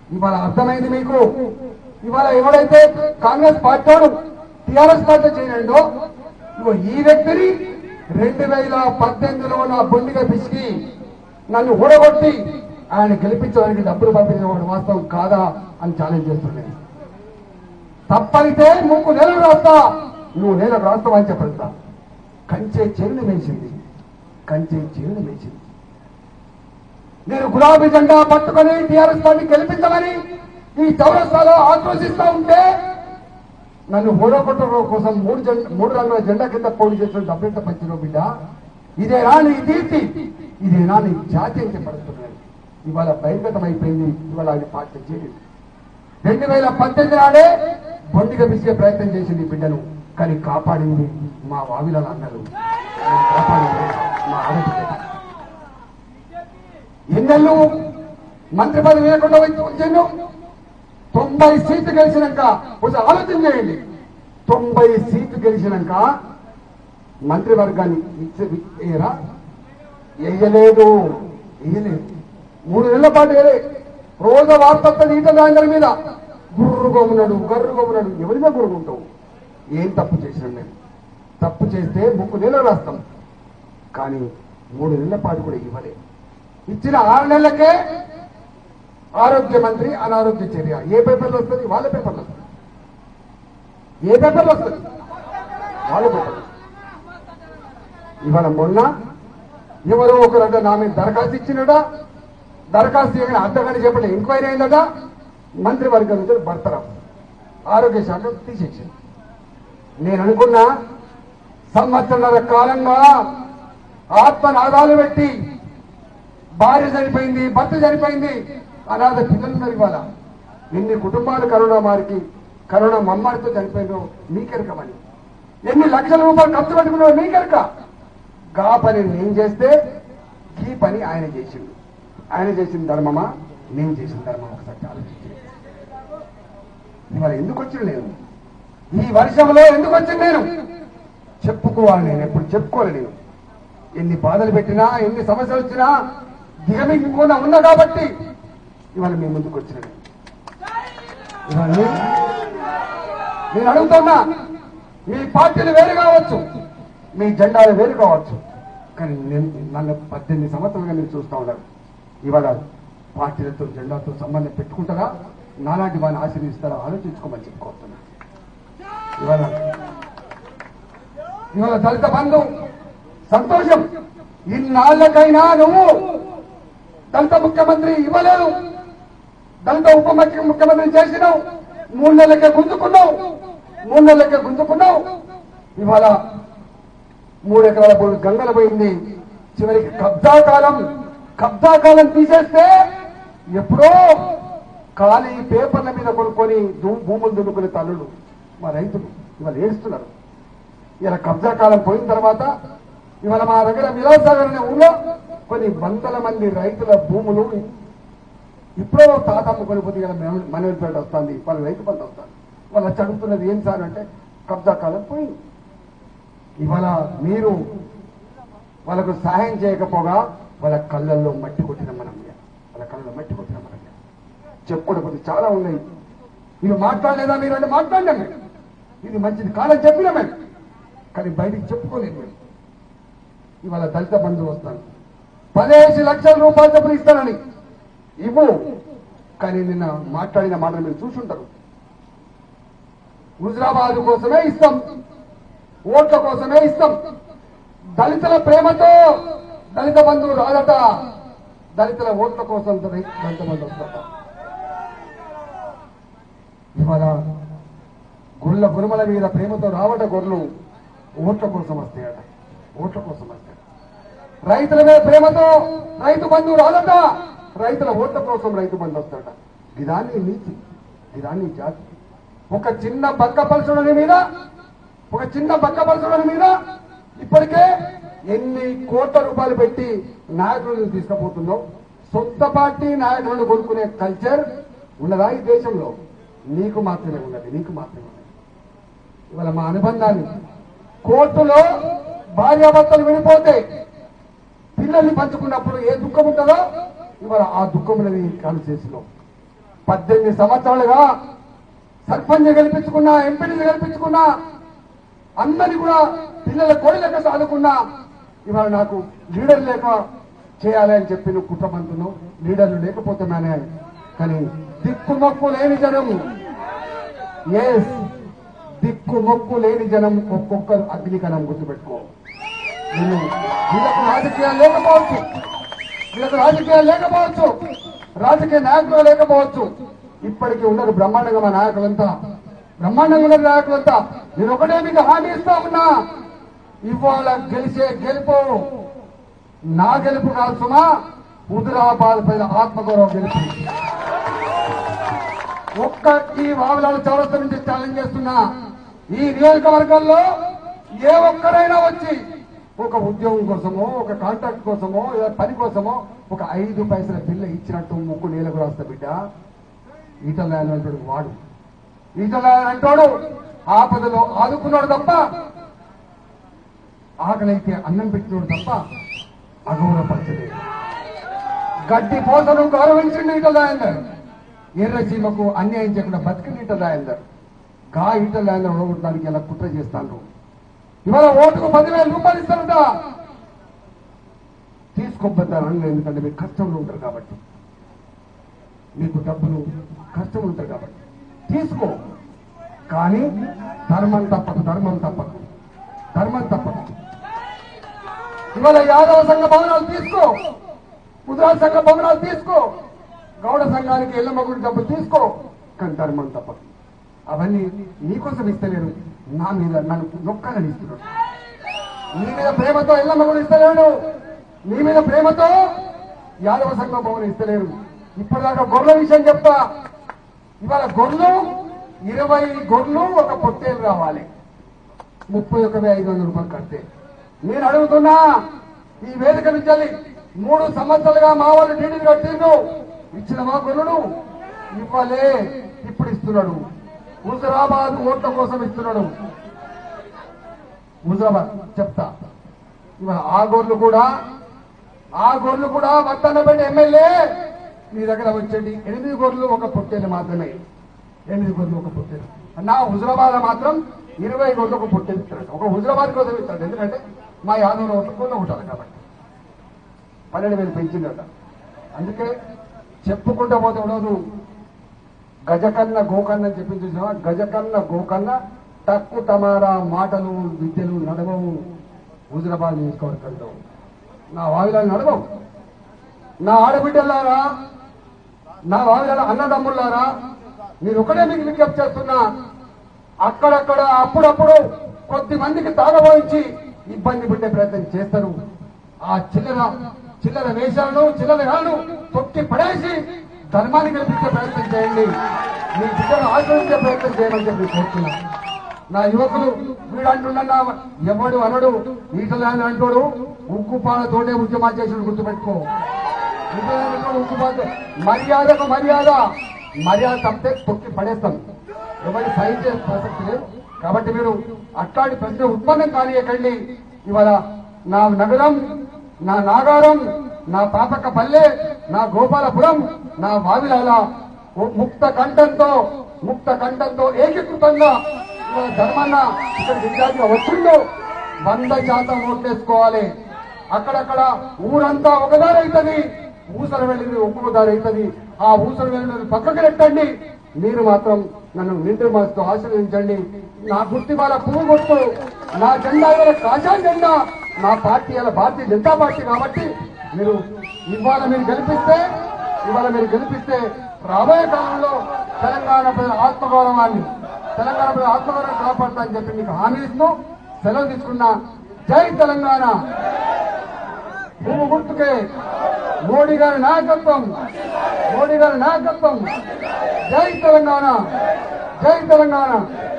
ఇవాళ అర్థమైంది మీకు ఇవాళ ఎవడైతే కాంగ్రెస్ పార్టీ టిఆర్ఎస్ పార్టీ చేయడండో ఇగో ఈ వ్యక్తిని రెండు వేల పద్దెనిమిదిలో నా బొండిగా పిసికి నన్ను ఊడగొట్టి ఆయన గెలిపించడానికి డబ్బులు పంపించిన వాడు వాస్తవం కాదా అని ఛాలెంజ్ చేస్తున్నాను తప్పైతే నువ్వు నెలకు రాస్తా నువ్వు నెలకు రాస్తావా అని చెప్పడుతా కంచే చెరుని మేసింది కంచే చెరుని మేసింది నేను గులాబీ జెండా పట్టుకొని టీఆర్ఎస్ పార్టీ గెలిపించమని ఈ చౌరస్తాలో ఆక్రోశిస్తా ఉంటే నన్ను ఓడగొట్టడం కోసం మూడు జెండా మూడు రంగుల జెండా కింద పోటీ చేసిన డబ్బెంత పంచిన బిడ్డ ఇదేనా నీ కీర్తి ఇదేనా నీ జాతి అని చెప్పడుతున్నాను ఇవాళ బహిర్గతం అయిపోయింది ఇవాళ ఆయన పార్టీ చేరింది రెండు వేల పద్దెనిమిది నాడే బొండిగా పిసికే ప్రయత్నం చేసింది ఈ బిడ్డను కానీ కాపాడింది మా వావిల అన్నలు కాపాడింది మా ఆడపిల్ల ఎన్నెళ్ళు మంత్రి పదవి లేకుండా వచ్చాను తొంభై సీట్లు గెలిచినాక కొంచెం ఆలోచన చేయండి తొంభై సీట్లు గెలిచినాక మంత్రివర్గాన్ని ఇచ్చే- వేయరా వేయలేదు వేయలేదు మూడు నెలల పాటు వేయలే రోజు వార్త ఈట దాని మీద గుర్రుగా ఉన్నాడు గర్రుగా ఉన్నాడు ఎవరిగా గురుగుంటావు ఏం తప్పు చేసినాం మేము తప్పు చేస్తే ముక్కు నెలలు రాస్తాం కానీ మూడు నెలల పాటు కూడా ఇవ్వలేదు ఇచ్చిన ఆరు నెలలకే ఆరోగ్య మంత్రి అనారోగ్య చర్య ఏ పేపర్లో వస్తుంది వాళ్ళ పేపర్లో వస్తుంది ఏ పేపర్లో వస్తుంది వాళ్ళ పేపర్లో ఇవాళ మొన్న ఎవరో ఒకరంట నా మీద దరఖాస్తు ఇచ్చినడా దరఖాస్తు చేయగానే అర్ధగంట చెప్పండి ఎంక్వైరీ అయిందట మంత్రివర్గం నుంచి భర్తరావు ఆరోగ్య శాఖ తీసేసింది నేను అనుకున్నా సంవత్సరాల కాలంగా ఆత్మనాదాలు పెట్టి భార్య చనిపోయింది భర్త చనిపోయింది అనాథ పిల్లలున్నారు ఇవాళ ఎన్ని కుటుంబాలు కరోనా మారికి కరోనా మమ్మారితో చనిపోయిందో మీకెరకమని ఎన్ని లక్షల రూపాయలు ఖర్చు పెట్టుకున్నారో మీకెరక గా పని నేను చేస్తే ఈ పని ఆయన చేసిండు ఆయన చేసిన ధర్మమా నేను చేసిన ధర్మం ఒకసారి ఆలోచించి ఇవాళ ఎందుకు వచ్చిన నేను ఈ వర్షంలో ఎందుకు వచ్చిన నేను చెప్పుకోవాలి నేను ఎప్పుడు చెప్పుకోవాలి నేను ఎన్ని బాధలు పెట్టినా ఎన్ని సమస్యలు వచ్చినా దిగమింగకుండా ఉన్నా కాబట్టి ఇవాళ మీ ముందుకు వచ్చిన నేను. ఇవాళ నేను- నేను అడుగుతున్నా మీ పార్టీలు వేరు కావచ్చు మీ జెండాలు వేరు కావచ్చు కానీ నేను నన్ను పద్దెనిమిది సంవత్సరాలుగా మీరు చూస్తా ఉన్నారు ఇవాళ పార్టీలతో జెండాతో సంబంధం పెట్టుకుంటారా నాలాంటి వారిని ఆశీర్వదిస్తారా ఆలోచించుకోమని చెప్పుకోతున్నా ఇవాళ ఇవాళ దళిత బంధు సంతోషం ఇన్నాళ్ళకైనా నువ్వు దళిత ముఖ్యమంత్రి ఇవ్వలేదు దళిత ఉప ముఖ్య- ముఖ్యమంత్రి చేసినావు మూడు నెలలకే గుంజుకున్నావు మూడు నెలలకే గుంజుకున్నావు ఇవాళ మూడు ఎకరాల భూమి గంగల పోయింది చివరికి కబ్జా కాలం కబ్జా కాలం తీసేస్తే ఎప్పుడో ఖాళీ పేపర్ల మీద కొనుక్కొని దు- భూములు దున్నుకునే తల్లుడు మా రైతులు ఇవాళ ఏడుస్తున్నారు ఇలా కబ్జా కాలం పోయిన తర్వాత ఇవాళ మా దగ్గర విలాసాగర్ అనే ఊళ్ళో కొన్ని వందల మంది రైతుల భూములు ఇప్పుడో తాత అమ్ముకొని పోతే ఇలా మనవరిపేట వస్తుంది వాళ్ళ రైతు బంధు వస్తుంది వాళ్ళు వచ్చి అడుగుతున్నది ఏం సార్ అంటే కబ్జా కాలం పోయింది ఇవాళ మీరు వాళ్ళకు సహాయం చేయకపోగా వాళ్ళ కళ్ళల్లో మట్టి కొట్టిన మనం వాళ్ళ కళ్ళలో మట్టి కొట్టిన మనం చెప్పుకోవడం చాలా ఉన్నాయి మీరు మాట్లాడలేదా మీరు అంటే మాట్లాడినాం మేము ఇది మంచిది కాదని చెప్పినా మేము కానీ బయటికి చెప్పుకోలేదు మేము ఇవాళ దళిత బంధువు వస్తాను పదిహేను లక్షల రూపాయలు డబ్బులు ఇస్తానని ఇవ్వు కానీ నిన్న మాట్లాడిన మాటలు మీరు చూసుంటారు హుజరాబాద్ కోసమే ఇస్తాం ఓట్ల కోసమే ఇస్తాం దళితుల ప్రేమతో దళిత బంధువు రాదట దళితుల ఓట్ల కోసం దళి- దళిత బంధువు వస్తట ఇవాళ గుళ్ళ గురుమల మీద ప్రేమతో రావట గొర్రెలు ఓట్ల కోసం వస్తాయట ఓట్ల కోసం వస్తాయి రైతుల మీద ప్రేమతో రైతు బంధువు రాదట రైతుల ఓట్ల కోసం రైతు బంధు వస్తాడట ఇదాన్ని నీతి ఇదాన్ని జాతి ఒక చిన్న బక్క పలుచడని మీద ఒక చిన్న బక్క పలుచడని మీద ఇప్పటికే ఎన్ని కోట్ల రూపాయలు పెట్టి నాయకులను తీసుకుపోతున్నావు సొంత పార్టీ నాయకులను కొనుక్కునే కల్చర్ ఉన్నదా ఈ దేశంలో నీకు మాత్రమే ఉన్నది నీకు మాత్రమే ఉన్నది ఇవాళ మా అనుబంధాన్ని కోర్టులో భార్యాభర్తలు విడిపోతే పిల్లల్ని పంచుకున్నప్పుడు ఏ దుఃఖం ఉంటుందో ఇవాళ ఆ దుఃఖం ఉన్నది కాన్స్టిట్యూన్సీలో పద్దెనిమిది సంవత్సరాలుగా సర్పంచ్ గెలిపించుకున్నా ఎంపీని గెలిపించుకున్నా అందరినీ కూడా పిల్లల కోడి లెక్క సాదుకున్నా ఇవాళ నాకు లీడర్ లేక చేయాలి అని చెప్పి నువ్వు కుట్రమంటున్నావు లీడర్లు లేకపోతే మేనే కానీ దిక్కు మొక్కు లేని జనం ఎస్ దిక్కు మొక్కు లేని జనం ఒక్కొక్కరు అగ్నికణం గుర్తుపెట్టుకో నేను వీళ్ళకు రాజకీయాలు లేకపోవచ్చు వీళ్ళకు రాజకీయాలు లేకపోవచ్చు రాజకీయ నాయకులు లేకపోవచ్చు ఇప్పటికీ ఉన్నారు బ్రహ్మాండంగా మా నాయకులంతా బ్రహ్మాండంగా ఉన్నారు నాయకులంతా నేను ఒకటే మీకు హామీ ఇస్తా ఉన్నా ఇవాళ గెలిచే గెలుపు నా గెలుపు కాదు సుమా హుజురాబాద్ పైన ఆత్మగౌరవం గెలుపు ఒక్క ఈ వావిలాల చౌరస్తా నుంచి ఛాలెంజ్ చేస్తున్నా ఈ నియోజకవర్గంలో ఏ ఒక్కరైనా వచ్చి ఒక ఉద్యోగం కోసమో ఒక కాంట్రాక్ట్ కోసమో లేదా పని కోసమో ఒక ఐదు పైసల బిల్ల ఇచ్చినట్టు ముక్కు నీళ్ళకు రాస్తా బిడ్డ ఈటల రాయలు అంటాడు వాడు ఈటల రాయలు అంటాడు ఆపదలో ఆదుకున్నాడు తప్ప ఆకలైతే అన్నం పెట్టినోడు తప్ప అగౌరవపరచలేదు గడ్డి పోతను గౌరవించండి ఈటల రాయందర్ ఎర్రసీమకు అన్యాయం చేయకుండా బతికిన ఈటల రాయందర్ గా ఈటల రాయందర్ ఓడగొట్టడానికి ఇలా కుట్ర చేస్తాను ఇవాళ ఓటుకు పదివేల రూపాయలు ఇస్తారట తీసుకోబద్దారు అనలేదు ఎందుకంటే మీరు కష్టంలో ఉంటారు కాబట్టి మీకు డబ్బులు కష్టం ఉంటారు కాబట్టి తీసుకో కానీ ధర్మం తప్పదు ధర్మం తప్పదు ధర్మం తప్పదు ఇవాళ యాదవ సంఘ భవనాలు తీసుకో ముద్రాల సంఘ భవనాలు తీసుకో గౌడ సంఘానికి ఎల్లమ్మ గుడి డబ్బులు తీసుకో కానీ ధర్మం తప్పదు అవన్నీ నీకోసం ఇస్తలేరు నా మీద నన్ను నొక్కాలని ఇస్తున్నాడు నీ మీద ప్రేమతో ఎల్లమ్మ గుడి ఇస్తలేడు నీ మీద ప్రేమతో యాదవ సంఘం భవనం ఇస్తలేరు ఇప్పటిదాకా గొర్రెల విషయం చెప్తా ఇవాళ గొర్రెలు ఇరవై గొర్రెలు ఒక పొట్టేలు రావాలి ముప్పై ఒక వెయ్యి ఐదు వందల రూపాయలు కడితే నేను అడుగుతున్నా ఈ వేదిక నుంచి మూడు సంవత్సరాలుగా మా వాళ్ళు డీడీలు కట్టిండు ఇచ్చిన మా గొర్రెలు ఇవ్వలే ఇప్పుడు ఇస్తున్నాడు హుజరాబాద్ ఓట్ల కోసం ఇస్తున్నాడు హుజరాబాద్ చెప్తా ఇవాళ ఆ గొర్రెలు కూడా ఆ గొర్రెలు కూడా వద్దన్నపేట ఎమ్మెల్యే మీ దగ్గర వచ్చండి ఎనిమిది గొర్రెలు ఒక పొట్టేలు మాత్రమే ఎనిమిది గొర్రెలు ఒక పొట్టేలు నా హుజరాబాద్ మాత్రం ఇరవై గొర్రెలు ఒక పొట్టేలు ఇస్తాడు ఒక హుజరాబాద్ కోసం ఇస్తాడు ఎందుకంటే మా యాదవ్ ఓట్లు కొన్న ఉంటారు కాబట్టి పన్నెండు వేలు పెంచిందట అందుకే చెప్పుకుంటూ పోతే ఉండదు గజకన్న గోకన్న అని చెప్పింది చూసినావా గజకన్న గోకన్న తక్కు తమారా మాటలు విద్యలు నడవవు హుజరాబాద్ నియోజకవర్గంలో నా వావిలాలు నడవవు నా ఆడబిడ్డలారా నా వావిలాల అన్నదమ్ములారా నేను ఒకటే మీకు విజ్ఞప్తి చేస్తున్నా అక్కడక్కడ అప్పుడప్పుడు కొద్ది మందికి తాగబోయించి ఇబ్బంది పెట్టే ప్రయత్నం చేస్తారు ఆ చిల్లర చిల్లర వేషాలను చిల్లర గాలను తొక్కి పడేసి ధర్మాన్ని కల్పించే ప్రయత్నం చేయండి మీ బిడ్డను ఆశ్రయించే ప్రయత్నం చేయమని చెప్పి కోరుతున్నా నా యువకులు వీడు అంటున్నా ఎవడు అనడు ఈటలాని అంటాడు ఉక్కు పాలతోటే ఉద్యమాలు చేసి గుర్తుపెట్టుకో ఈటలాని అంటాడు ఉక్కు పాలతో మర్యాదకు మర్యాద మర్యాద తప్పితే తొక్కి పడేస్తాం ఎవరి సహించే ప్రసక్తి లేదు కాబట్టి మీరు అట్లాంటి ప్రశ్న ఉత్పన్నం కానియకండి ఇవాళ నా నగరం నా నాగారం నా పాపక పల్లె నా గోపాలపురం నా వావిలాల ఓ ముక్త కంఠంతో ముక్త కంఠంతో ఏకీకృతంగా ఇవాళ ధర్మన్న ఇక్కడ విద్యార్థిగా వచ్చిండు వంద శాతం ఓట్లేసుకోవాలి అక్కడక్కడ ఊరంతా ఒకదారి అవుతుంది ఊసర వెళ్ళింది ఒక్కొక్క దారి అవుతుంది ఆ ఊసర వెళ్ళినది పక్కకి నెట్టండి మీరు మాత్రం నన్ను నిండు మనసుతో ఆశీర్వదించండి నా గుర్తి వాళ్ళ పువ్వు గుర్తు నా జెండా ఇవాళ కాషాయ జెండా నా పార్టీ ఇలా భారతీయ జనతా పార్టీ కాబట్టి మీరు ఇవాళ మీరు గెలిపిస్తే ఇవాళ మీరు గెలిపిస్తే రాబోయే కాలంలో తెలంగాణ ప్రజల ఆత్మగౌరవాన్ని తెలంగాణ ప్రజల ఆత్మగౌరవం కాపాడుతా అని చెప్పి మీకు హామీ ఇస్తూ సెలవు తీసుకున్న జై తెలంగాణ భూమి గుర్తుకే మోడీ గారి నాయకత్వం మోడీ గారి నాయకత్వం జై తెలంగాణ జై తెలంగాణ